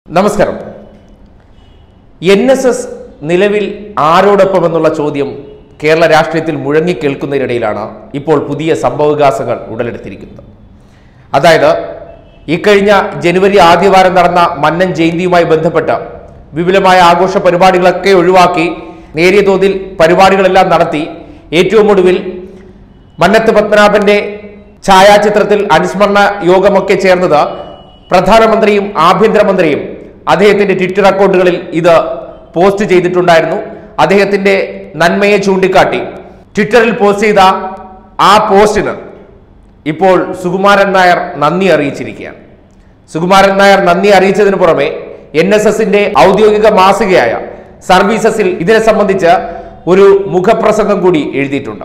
നമസ്കാരം N S S നിലവിൽ ആരോടൊപ്പം എന്നുള്ള ചോദ്യം കേരള രാഷ്ട്രീയത്തിൽ മുഴങ്ങിക്കേൾക്കുന്നതിനിടയിലാണ് ഇപ്പോൾ പുതിയ സംഭവവികാസങ്ങൾ ഉടലെടുത്തിരിക്കുന്നത് അതായത് ഇക്കഴിഞ്ഞ ജനുവരി ആദ്യവാരം നടന്ന മന്നൻ ജയന്തിയുമായി ബന്ധപ്പെട്ട് വിപുലമായ ആഘോഷ പരിപാടികളൊക്കെ ഒഴിവാക്കി നേരിയ തോതിൽ പരിപാടികളെല്ലാം നടത്തി ഏറ്റവും ഒടുവിൽ മന്നത്ത് പത്മനാഭന്റെ ഛായാചിത്രത്തിൽ അനുസ്മരണ യോഗമൊക്കെ ചേർന്നത് പ്രധാനമന്ത്രിയും ആഭ്യന്തരമന്ത്രിയും അദ്ദേഹത്തിന്റെ ട്വിറ്റർ അക്കൗണ്ടുകളിൽ ഇത് പോസ്റ്റ് ചെയ്തിട്ടുണ്ടായിരുന്നു അദ്ദേഹത്തിന്റെ നന്മയെ ചൂണ്ടിക്കാട്ടി ട്വിറ്ററിൽ പോസ്റ്റ് ചെയ്ത ആ പോസ്റ്റിന് ഇപ്പോൾ സുകുമാരൻ നായർ നന്ദി അറിയിച്ചിരിക്കുകയാണ് സുകുമാരൻ നായർ നന്ദി അറിയിച്ചതിന് പുറമെ എൻ എസ് എസിന്റെ ഔദ്യോഗിക മാസികയായ സർവീസസിൽ ഇതിനെ സംബന്ധിച്ച് ഒരു മുഖപ്രസംഗം കൂടി എഴുതിയിട്ടുണ്ട്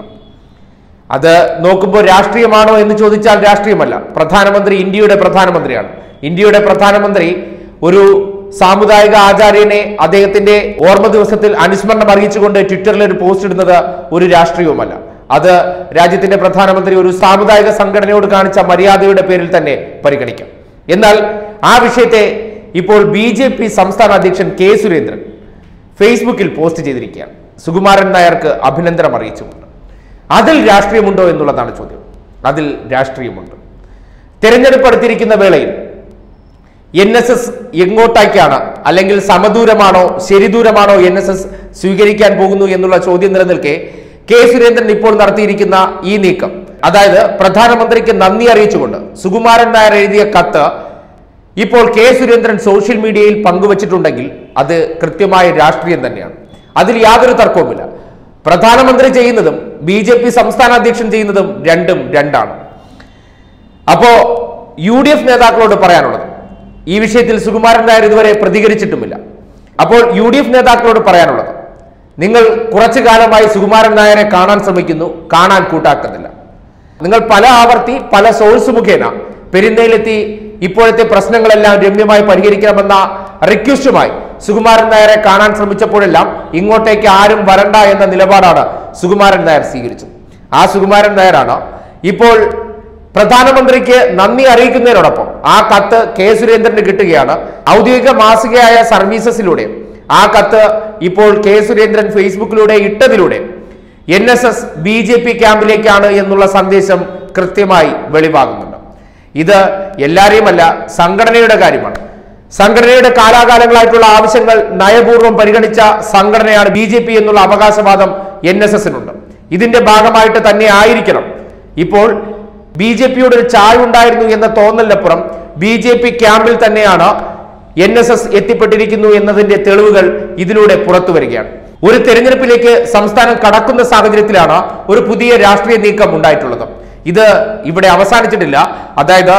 അത് നോക്കുമ്പോൾ രാഷ്ട്രീയമാണോ എന്ന് ചോദിച്ചാൽ രാഷ്ട്രീയമല്ല പ്രധാനമന്ത്രി ഇന്ത്യയുടെ പ്രധാനമന്ത്രിയാണ് ഇന്ത്യയുടെ പ്രധാനമന്ത്രി ഒരു സാമുദായിക ആചാര്യനെ അദ്ദേഹത്തിന്റെ ഓർമ്മ ദിവസത്തിൽ അനുസ്മരണം അറിയിച്ചുകൊണ്ട് ട്വിറ്ററിൽ ഒരു പോസ്റ്റ് ഇടുന്നത് ഒരു രാഷ്ട്രീയവുമല്ല അത് രാജ്യത്തിന്റെ പ്രധാനമന്ത്രി ഒരു സാമുദായിക സംഘടനയോട് കാണിച്ച മര്യാദയുടെ പേരിൽ തന്നെ പരിഗണിക്കാം എന്നാൽ ആ വിഷയത്തെ ഇപ്പോൾ ബി ജെ പി സംസ്ഥാന അധ്യക്ഷൻ കെ സുരേന്ദ്രൻ ഫേസ്ബുക്കിൽ പോസ്റ്റ് ചെയ്തിരിക്കുകയാണ് സുകുമാരൻ നായർക്ക് അഭിനന്ദനം അറിയിച്ചുകൊണ്ട് അതിൽ രാഷ്ട്രീയമുണ്ടോ എന്നുള്ളതാണ് ചോദ്യം അതിൽ രാഷ്ട്രീയമുണ്ട് തെരഞ്ഞെടുപ്പ് അടുത്തിരിക്കുന്ന വേളയിൽ എൻ എസ് എസ് എങ്ങോട്ടേക്കാണ് അല്ലെങ്കിൽ സമദൂരമാണോ ശരിദൂരമാണോ എൻ എസ് എസ് സ്വീകരിക്കാൻ പോകുന്നു എന്നുള്ള ചോദ്യം നിലനിൽക്കെ കെ സുരേന്ദ്രൻ ഇപ്പോൾ നടത്തിയിരിക്കുന്ന ഈ നീക്കം അതായത് പ്രധാനമന്ത്രിക്ക് നന്ദി അറിയിച്ചുകൊണ്ട് സുകുമാരൻ നായർ എഴുതിയ കത്ത് ഇപ്പോൾ കെ സുരേന്ദ്രൻ സോഷ്യൽ മീഡിയയിൽ പങ്കുവച്ചിട്ടുണ്ടെങ്കിൽ അത് കൃത്യമായ രാഷ്ട്രീയം തന്നെയാണ് അതിൽ യാതൊരു തർക്കവുമില്ല പ്രധാനമന്ത്രി ചെയ്യുന്നതും ബി ജെ പി സംസ്ഥാന അധ്യക്ഷൻ ചെയ്യുന്നതും രണ്ടും രണ്ടാണ് അപ്പോ യു ഡി എഫ് നേതാക്കളോട് പറയാനുള്ളത് ഈ വിഷയത്തിൽ സുകുമാരൻ നായർ ഇതുവരെ പ്രതികരിച്ചിട്ടുമില്ല അപ്പോൾ യു ഡി എഫ് നേതാക്കളോട് പറയാനുള്ളത് നിങ്ങൾ കുറച്ചു കാലമായി സുകുമാരൻ നായരെ കാണാൻ ശ്രമിക്കുന്നു കാണാൻ കൂട്ടാക്കുന്നില്ല നിങ്ങൾ പല ആവർത്തി പല സോഴ്സ് മുഖേന പെരുന്നയിലെത്തി ഇപ്പോഴത്തെ പ്രശ്നങ്ങളെല്ലാം രമ്യമായി പരിഹരിക്കണമെന്ന റിക്വസ്റ്റുമായി സുകുമാരൻ നായരെ കാണാൻ ശ്രമിച്ചപ്പോഴെല്ലാം ഇങ്ങോട്ടേക്ക് ആരും വരണ്ട എന്ന നിലപാടാണ് സുകുമാരൻ നായർ സ്വീകരിച്ചത് ആ സുകുമാരൻ നായരാണ് ഇപ്പോൾ പ്രധാനമന്ത്രിക്ക് നന്ദി അറിയിക്കുന്നതിനോടൊപ്പം ആ കത്ത് കെ സുരേന്ദ്രന് കിട്ടുകയാണ് ഔദ്യോഗിക മാസികയായ സർവീസസിലൂടെ ആ കത്ത് ഇപ്പോൾ കെ സുരേന്ദ്രൻ ഫേസ്ബുക്കിലൂടെ ഇട്ടതിലൂടെ N S S B J P ക്യാമ്പിലേക്കാണ് എന്നുള്ള സന്ദേശം കൃത്യമായി വെളിവാകുന്നുണ്ട് ഇത് എല്ലാരെയുമല്ല സംഘടനയുടെ കാര്യമാണ് സംഘടനയുടെ കാലാകാലങ്ങളായിട്ടുള്ള ആവശ്യങ്ങൾ നയപൂർവ്വം പരിഗണിച്ച സംഘടനയാണ് ബി ജെ പി എന്നുള്ള അവകാശവാദം എൻ എസ് എസിനുണ്ട് ഇതിന്റെ ഭാഗമായിട്ട് തന്നെ ആയിരിക്കണം ഇപ്പോൾ ബി ജെ പിയോട് ഒരു ചായ ഉണ്ടായിരുന്നു എന്ന തോന്നലിനപ്പുറം ബി ജെ പി ക്യാമ്പിൽ തന്നെയാണ് എൻ എസ് എസ് എത്തിപ്പെട്ടിരിക്കുന്നു എന്നതിന്റെ തെളിവുകൾ ഇതിലൂടെ പുറത്തു വരികയാണ് ഒരു തെരഞ്ഞെടുപ്പിലേക്ക് സംസ്ഥാനം കടക്കുന്ന സാഹചര്യത്തിലാണ് ഒരു പുതിയ രാഷ്ട്രീയ നീക്കം ഉണ്ടായിട്ടുള്ളത് ഇത് ഇവിടെ അവസാനിച്ചിട്ടില്ല അതായത്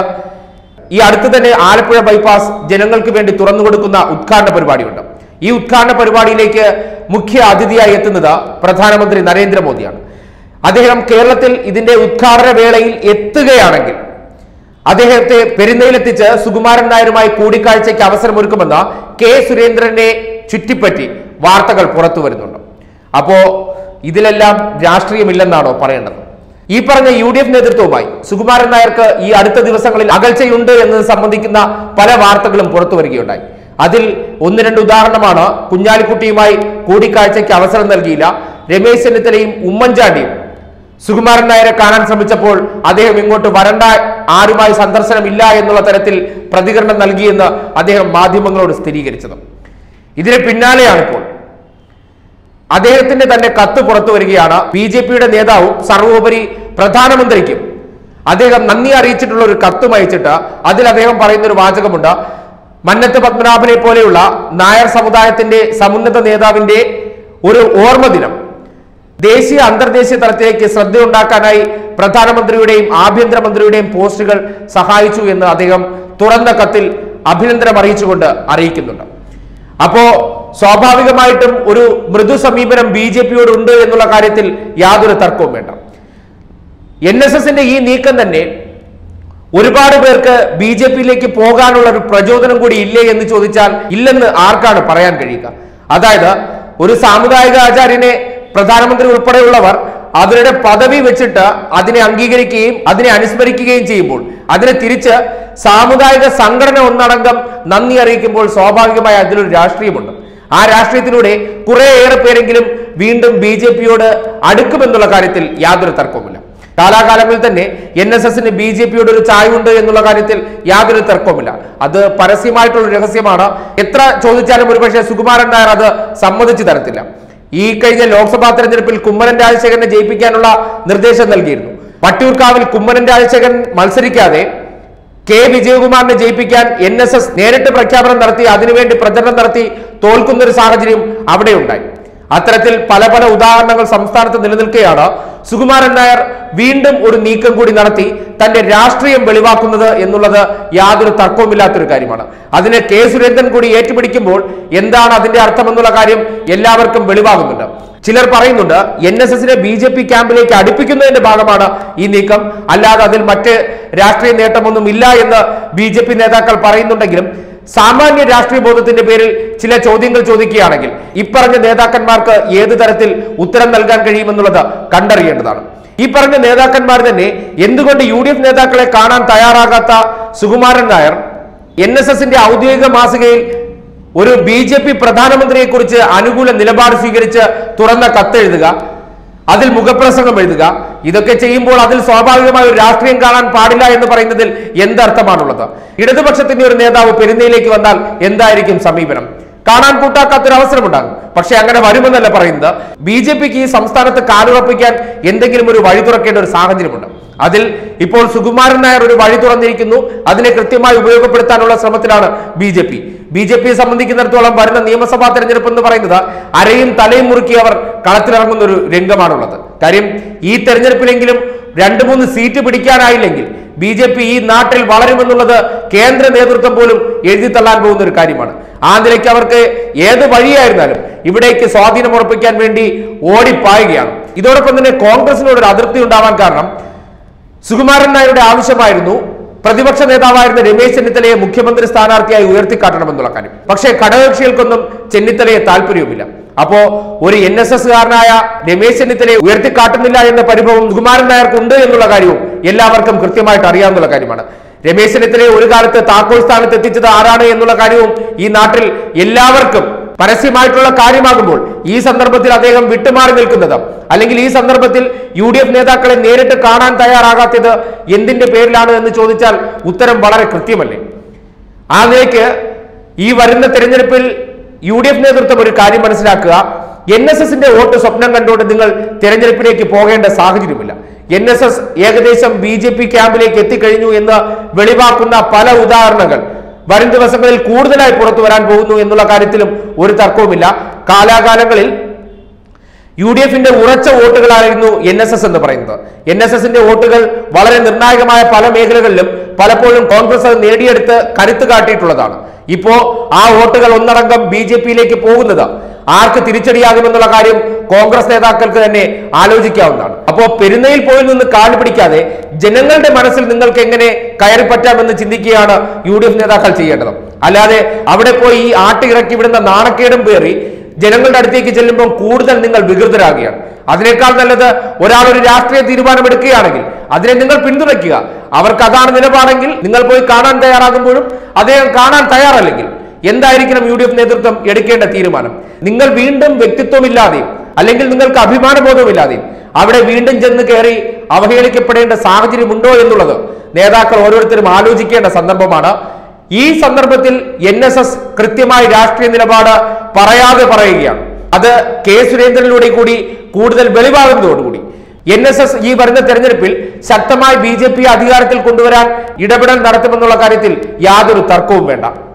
ഈ അടുത്ത് തന്നെ ആലപ്പുഴ ബൈപ്പാസ് ജനങ്ങൾക്ക് വേണ്ടി തുറന്നു കൊടുക്കുന്ന ഉദ്ഘാടന പരിപാടിയുണ്ട് ഈ ഉദ്ഘാടന പരിപാടിയിലേക്ക് മുഖ്യ അതിഥിയായി എത്തുന്നത് പ്രധാനമന്ത്രി നരേന്ദ്രമോദിയാണ് അദ്ദേഹം കേരളത്തിൽ ഇതിന്റെ ഉദ്ഘാടന വേളയിൽ എത്തുകയാണെങ്കിൽ അദ്ദേഹത്തെ പെരുന്നയിലെത്തിച്ച് സുകുമാരൻ നായരുമായി കൂടിക്കാഴ്ചയ്ക്ക് അവസരമൊരുക്കുമെന്ന് കെ സുരേന്ദ്രനെ ചുറ്റിപ്പറ്റി വാർത്തകൾ പുറത്തു വരുന്നുണ്ട് അപ്പോ ഇതിലെല്ലാം രാഷ്ട്രീയമില്ലെന്നാണോ പറയേണ്ടത് ഈ പറഞ്ഞ യു ഡി എഫ് നേതൃത്വവുമായി സുകുമാരൻ നായർക്ക് ഈ അടുത്ത ദിവസങ്ങളിൽ അകൽച്ചയുണ്ട് എന്നത് സംബന്ധിക്കുന്ന പല വാർത്തകളും പുറത്തു വരികയുണ്ടായി അതിൽ ഒന്ന് രണ്ട് ഉദാഹരണമാണ് കുഞ്ഞാലിക്കുട്ടിയുമായി കൂടിക്കാഴ്ചയ്ക്ക് അവസരം നൽകിയില്ല രമേശ് ചെന്നിത്തലയും ഉമ്മൻചാണ്ടിയും സുകുമാരൻ നായരെ കാണാൻ ശ്രമിച്ചപ്പോൾ അദ്ദേഹം ഇങ്ങോട്ട് വരണ്ട ആരുമായി സന്ദർശനമില്ല എന്നുള്ള തരത്തിൽ പ്രതികരണം നൽകിയെന്ന് അദ്ദേഹം മാധ്യമങ്ങളോട് സ്ഥിരീകരിച്ചത് ഇതിന് പിന്നാലെയാണ് ഇപ്പോൾ അദ്ദേഹത്തിന്റെ തന്നെ കത്ത് പുറത്തു വരികയാണ് ബി ജെ പിയുടെ നേതാവും സർവോപരി പ്രധാനമന്ത്രിക്കും അദ്ദേഹം നന്ദി അറിയിച്ചിട്ടുള്ള ഒരു കത്തും അയച്ചിട്ട് അതിൽ അദ്ദേഹം പറയുന്ന ഒരു വാചകമുണ്ട് മന്നത്ത് പത്മനാഭനെ പോലെയുള്ള നായർ സമുദായത്തിന്റെ സമുന്നത നേതാവിന്റെ ഒരു ഓർമ്മ ദിനം ദേശീയ അന്തർദേശീയ തലത്തിലേക്ക് ശ്രദ്ധയുണ്ടാക്കാനായി പ്രധാനമന്ത്രിയുടെയും ആഭ്യന്തരമന്ത്രിയുടെയും പോസ്റ്റുകൾ സഹായിച്ചു എന്ന് അദ്ദേഹം തുറന്ന കത്തിൽ അഭിനന്ദനം അറിയിച്ചുകൊണ്ട് അറിയിക്കുന്നുണ്ട് അപ്പോ സ്വാഭാവികമായിട്ടും ഒരു മൃദു സമീപനം ബി ജെ പിയോട് ഉണ്ട് എന്നുള്ള കാര്യത്തിൽ യാതൊരു തർക്കവും വേണ്ട എൻ എസ് എസിന്റെ ഈ നീക്കം തന്നെ ഒരുപാട് പേർക്ക് ബി ജെ പിയിലേക്ക് പോകാനുള്ള ഒരു പ്രചോദനം കൂടി ഇല്ലേ എന്ന് ചോദിച്ചാൽ ഇല്ലെന്ന് ആർക്കാണ് പറയാൻ കഴിയുക അതായത് ഒരു സാമുദായിക ആചാര്യനെ പ്രധാനമന്ത്രി ഉൾപ്പെടെയുള്ളവർ അവരുടെ പദവി വെച്ചിട്ട് അതിനെ അംഗീകരിക്കുകയും അതിനെ അനുസ്മരിക്കുകയും ചെയ്യുമ്പോൾ അതിനെ തിരിച്ച് സാമുദായിക സംഘടന ഒന്നടങ്കം നന്ദി അറിയിക്കുമ്പോൾ സ്വാഭാവികമായി അതിലൊരു രാഷ്ട്രീയമുണ്ട് ആ രാഷ്ട്രീയത്തിലൂടെ കുറേയേറെ പേരെങ്കിലും വീണ്ടും ബി ജെ പിയോട് അടുക്കുമെന്നുള്ള കാര്യത്തിൽ യാതൊരു തർക്കവുമില്ല കാലാകാലങ്ങളിൽ തന്നെ എൻ എസ് എസിന് ബി ജെ പിയോട് ഒരു ചായവുണ്ട് എന്നുള്ള കാര്യത്തിൽ യാതൊരു തർക്കവുമില്ല അത് പരസ്യമായിട്ടുള്ള രഹസ്യമാണ് എത്ര ചോദിച്ചാലും ഒരുപക്ഷെ സുകുമാരൻ നായർ അത് സമ്മതിച്ചു തരത്തില്ല ഈ കഴിഞ്ഞ ലോക്സഭാ തെരഞ്ഞെടുപ്പിൽ കുമ്മനം രാജശേഖരനെ ജയിപ്പിക്കാനുള്ള നിർദ്ദേശം നൽകിയിരുന്നു വട്ടിയൂർക്കാവിൽ കുമ്മനം രാജശേഖരൻ മത്സരിക്കാതെ കെ വിജയകുമാറിനെ ജയിപ്പിക്കാൻ എൻ എസ് എസ് നേരിട്ട് പ്രഖ്യാപനം നടത്തി അതിനുവേണ്ടി പ്രചരണം നടത്തി തോൽക്കുന്ന ഒരു സാഹചര്യം അവിടെ ഉണ്ടായി അത്തരത്തിൽ പല പല ഉദാഹരണങ്ങൾ സംസ്ഥാനത്ത് നിലനിൽക്കുകയാണ് സുകുമാരൻ നായർ വീണ്ടും ഒരു നീക്കം കൂടി നടത്തി തന്റെ രാഷ്ട്രീയം വെളിവാക്കുന്നത് എന്നുള്ളത് യാതൊരു തർക്കവുമില്ലാത്തൊരു കാര്യമാണ് അതിനെ കെ സുരേന്ദ്രൻ കൂടി ഏറ്റുപിടിക്കുമ്പോൾ എന്താണ് അതിന്റെ അർത്ഥം എന്നുള്ള കാര്യം എല്ലാവർക്കും വെളിവാകുന്നുണ്ട് ചിലർ പറയുന്നുണ്ട് എൻ എസ് എസിനെ ബി ജെ പി ക്യാമ്പിലേക്ക് അടുപ്പിക്കുന്നതിന്റെ ഭാഗമാണ് ഈ നീക്കം അല്ലാതെ അതിൽ മറ്റ് രാഷ്ട്രീയ നേട്ടമൊന്നും ഇല്ല എന്ന് ബി ജെ പി നേതാക്കൾ പറയുന്നുണ്ടെങ്കിലും സാമാന്യ രാഷ്ട്രീയ ബോധത്തിന്റെ പേരിൽ ചില ചോദ്യങ്ങൾ ചോദിക്കുകയാണെങ്കിൽ ഇപ്പറഞ്ഞ നേതാക്കന്മാർക്ക് ഏത് തരത്തിൽ ഉത്തരം നൽകാൻ കഴിയുമെന്നുള്ളത് കണ്ടറിയേണ്ടതാണ് ഈ പറഞ്ഞ നേതാക്കന്മാർ തന്നെ എന്തുകൊണ്ട് യു ഡി എഫ് നേതാക്കളെ കാണാൻ തയ്യാറാകാത്ത സുകുമാരൻ നായർ എൻ എസ് എസിന്റെ ഔദ്യോഗിക മാസികയിൽ ഒരു ബി ജെ പി പ്രധാനമന്ത്രിയെ കുറിച്ച് അനുകൂല നിലപാട് സ്വീകരിച്ച് തുറന്ന കത്തെഴുതുക അതിൽ മുഖപ്രസംഗം എഴുതുക ഇതൊക്കെ ചെയ്യുമ്പോൾ അതിൽ സ്വാഭാവികമായ ഒരു രാഷ്ട്രീയം കാണാൻ പാടില്ല എന്ന് പറയുന്നതിൽ എന്തർത്ഥമാണുള്ളത് ഇടതുപക്ഷത്തിന്റെ ഒരു നേതാവ് പെരുന്നയിലേക്ക് വന്നാൽ എന്തായിരിക്കും സമീപനം കാണാൻ കൂട്ടാക്കാത്തൊരു അവസരമുണ്ടാകും പക്ഷെ അങ്ങനെ വരുമെന്നല്ല പറയുന്നത് ബി ജെ പിക്ക് ഈ സംസ്ഥാനത്ത് കാലുറപ്പിക്കാൻ എന്തെങ്കിലും ഒരു വഴി തുറക്കേണ്ട ഒരു സാഹചര്യമുണ്ട് അതിൽ ഇപ്പോൾ സുകുമാരൻ നായർ ഒരു വഴി തുറന്നിരിക്കുന്നു അതിനെ കൃത്യമായി ഉപയോഗപ്പെടുത്താനുള്ള ശ്രമത്തിലാണ് B J P B J പിയെ സംബന്ധിക്കുന്നിടത്തോളം വരുന്ന നിയമസഭാ തെരഞ്ഞെടുപ്പ് എന്ന് പറയുന്നത് അരയും തലയും മുറുക്കി അവർ കളത്തിലിറങ്ങുന്ന ഒരു രംഗമാണുള്ളത് കാര്യം ഈ തെരഞ്ഞെടുപ്പിലെങ്കിലും രണ്ട് മൂന്ന് സീറ്റ് പിടിക്കാനായില്ലെങ്കിൽ ബി ജെ പി ഈ നാട്ടിൽ വളരുമെന്നുള്ളത് കേന്ദ്ര നേതൃത്വം പോലും എഴുതി തള്ളാൻ പോകുന്ന ഒരു കാര്യമാണ് ആ നിലയ്ക്ക് അവർക്ക് ഏത് വഴിയായിരുന്നാലും ഇവിടേക്ക് സ്വാധീനം ഉറപ്പിക്കാൻ വേണ്ടി ഓടിപ്പായുകയാണ് ഇതോടൊപ്പം തന്നെ കോൺഗ്രസിനോട് ഒരു അതിർത്തി ഉണ്ടാവാൻ കാരണം സുകുമാരൻ നായരുടെ ആവശ്യമായിരുന്നു പ്രതിപക്ഷ നേതാവായിരുന്ന രമേശ് ചെന്നിത്തലയെ മുഖ്യമന്ത്രി സ്ഥാനാർത്ഥിയായി ഉയർത്തിക്കാട്ടണമെന്നുള്ള കാര്യം പക്ഷേ ഘടകകക്ഷികൾക്കൊന്നും ചെന്നിത്തലയെ താല്പര്യവുമില്ല അപ്പോ ഒരു എൻ എസ് എസ് കാരനായ രമേശ് ചെന്നിത്തലയെ ഉയർത്തിക്കാട്ടുന്നില്ല എന്ന പരിഭവം സുകുമാരൻ നായർക്കുണ്ട് എന്നുള്ള കാര്യവും എല്ലാവർക്കും കൃത്യമായിട്ട് അറിയാവുന്ന കാര്യമാണ് രമേശ് ചെന്നിത്തലയെ ഒരു കാലത്ത് താക്കോൽ സ്ഥാനത്ത് എത്തിച്ചത് ആരാണ് എന്നുള്ള കാര്യവും ഈ നാട്ടിൽ എല്ലാവർക്കും പരസ്യമായിട്ടുള്ള കാര്യമാകുമ്പോൾ ഈ സന്ദർഭത്തിൽ അദ്ദേഹം വിട്ടുമാറി നിൽക്കുന്നത് അല്ലെങ്കിൽ ഈ സന്ദർഭത്തിൽ യു ഡി എഫ് നേതാക്കളെ നേരിട്ട് കാണാൻ തയ്യാറാകാത്തത് എന്തിന്റെ പേരിലാണ് എന്ന് ചോദിച്ചാൽ ഉത്തരം വളരെ കൃത്യമല്ലേ ആ നിലയ്ക്ക് ഈ വരുന്ന തെരഞ്ഞെടുപ്പിൽ യു ഡി എഫ് നേതൃത്വം ഒരു കാര്യം മനസ്സിലാക്കുക എൻ എസ് എസിന്റെ വോട്ട് സ്വപ്നം കണ്ടുകൊണ്ട് നിങ്ങൾ തെരഞ്ഞെടുപ്പിലേക്ക് പോകേണ്ട സാഹചര്യമില്ല എൻ എസ് എസ് ഏകദേശം ബി ജെ പി ക്യാമ്പിലേക്ക് എത്തിക്കഴിഞ്ഞു എന്ന് വെളിവാക്കുന്ന പല ഉദാഹരണങ്ങൾ വരും ദിവസങ്ങളിൽ കൂടുതലായി പുറത്തു വരാൻ പോകുന്നു എന്നുള്ള കാര്യത്തിലും ഒരു തർക്കവുമില്ല കാലാകാലങ്ങളിൽ യു ഡി എഫിന്റെ ഉറച്ച വോട്ടുകളായിരുന്നു എൻ എസ് എസ് എന്ന് പറയുന്നത് എൻ എസ് എസിന്റെ വോട്ടുകൾ വളരെ നിർണായകമായ പല മേഖലകളിലും പലപ്പോഴും കോൺഗ്രസ് അത് നേടിയെടുത്ത് കരുത്ത് കാട്ടിയിട്ടുള്ളതാണ് ഇപ്പോ ആ വോട്ടുകൾ ഒന്നടങ്കം ബി ജെ പിയിലേക്ക് പോകുന്നത് ആർക്ക് തിരിച്ചടിയാകുമെന്നുള്ള കാര്യം കോൺഗ്രസ് നേതാക്കൾക്ക് തന്നെ ആലോചിക്കാവുന്നതാണ് അപ്പോ പെരുന്നയിൽ പോയി നിന്ന് കാല് പിടിക്കാതെ ജനങ്ങളുടെ മനസ്സിൽ നിങ്ങൾക്ക് എങ്ങനെ കയറി പറ്റാമെന്ന് ചിന്തിക്കുകയാണ് യു ഡി എഫ് നേതാക്കൾ ചെയ്യേണ്ടത് അല്ലാതെ അവിടെ പോയി ഈ ആട്ടി ഇറക്കി വിടുന്ന നാണക്കേടും പേറി ജനങ്ങളുടെ അടുത്തേക്ക് ചെല്ലുമ്പോൾ കൂടുതൽ നിങ്ങൾ വികൃതരാകുകയാണ് അതിനേക്കാൾ നല്ലത് ഒരാൾ ഒരു രാഷ്ട്രീയ തീരുമാനമെടുക്കുകയാണെങ്കിൽ അതിനെ നിങ്ങൾ പിന്തുണയ്ക്കുക അവർക്ക് അതാണ് നിലപാടെങ്കിൽ നിങ്ങൾ പോയി കാണാൻ തയ്യാറാകുമ്പോഴും അദ്ദേഹം കാണാൻ തയ്യാറല്ലെങ്കിൽ എന്തായിരിക്കണം യു ഡി എഫ് നേതൃത്വം എടുക്കേണ്ട തീരുമാനം നിങ്ങൾ വീണ്ടും വ്യക്തിത്വമില്ലാതെയും അല്ലെങ്കിൽ നിങ്ങൾക്ക് അഭിമാനബോധമില്ലാതെയും അവിടെ വീണ്ടും ചെന്ന് കയറി അവഹേളിക്കപ്പെടേണ്ട സാഹചര്യമുണ്ടോ എന്നുള്ളത് നേതാക്കൾ ഓരോരുത്തരും ആലോചിക്കേണ്ട സന്ദർഭമാണ് ഈ സന്ദർഭത്തിൽ എൻ എസ് എസ് കൃത്യമായി രാഷ്ട്രീയ നിലപാട് പറയാതെ പറയുകയാണ് അത് കെ സുരേന്ദ്രനിലൂടെ കൂടി കൂടുതൽ വെളിവാകുന്നതോടുകൂടി എൻ എസ് എസ് ഈ വരുന്ന തെരഞ്ഞെടുപ്പിൽ ശക്തമായി ബി ജെ പി അധികാരത്തിൽ കൊണ്ടുവരാൻ ഇടപെടൽ നടത്തുമെന്നുള്ള കാര്യത്തിൽ യാതൊരു തർക്കവും വേണ്ട